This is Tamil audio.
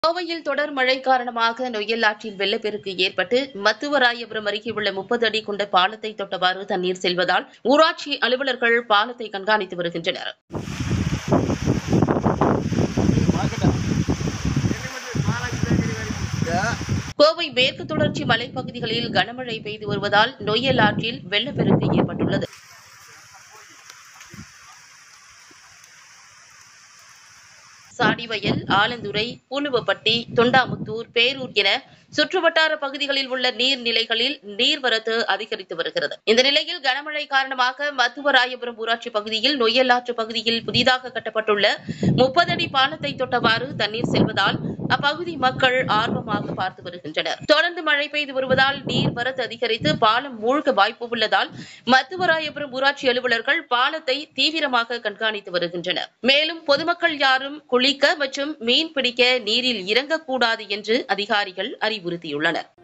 கோவையில் தொடர் மழை காரணமாக நொய்யல் ஆற்றில் வெள்ளப்பெருக்கு ஏற்பட்டு மத்துவராயபுரம் அருகே உள்ள முப்பது அடி கொண்ட பாலத்தை தொட்டவாறு தண்ணீர் செல்வதால் ஊராட்சி அலுவலர்கள் பாலத்தை கண்காணித்து வருகின்றனர் கோவை மேற்கு தொடர்ச்சி மலைப்பகுதிகளில் கனமழை பெய்து வருவதால் நொய்யல் ஆற்றில் வெள்ளப்பெருக்கு ஏற்பட்டுள்ளது சாடிவயல் ஆலந்துறை பூலுவப்பட்டி தொண்டாமுத்தூர் பேரூர் என சுற்றுவட்டார பகுதிகளில் உள்ள நீர்நிலைகளில் நீர்வரத்து அதிகரித்து வருகிறது இந்த நிலையில் கனமழை காரணமாக மத்துவராயபுரம் ஊராட்சி பகுதியில் நொய்யலாற்று பகுதியில் புதிதாக கட்டப்பட்டுள்ள முப்பது அடி பாலத்தை தொட்டவாறு தண்ணீர் செல்வதால் அப்பகுதி மக்கள் ஆர்வமாக பார்த்து வருகின்றனர் தொடர்ந்து மழை பெய்து வருவதால் நீர்வரத்து அதிகரித்து பாலம் மூழ்க வாய்ப்பு உள்ளதால் மத்துவராயபுரம் ஊராட்சி அலுவலர்கள் பாலத்தை தீவிரமாக கண்காணித்து வருகின்றனர் மேலும் பொதுமக்கள் யாரும் குளிக்க மற்றும் மீன் பிடிக்க நீரில் இறங்கக்கூடாது என்று அதிகாரிகள் அறிவுறுத்தியுள்ளனர்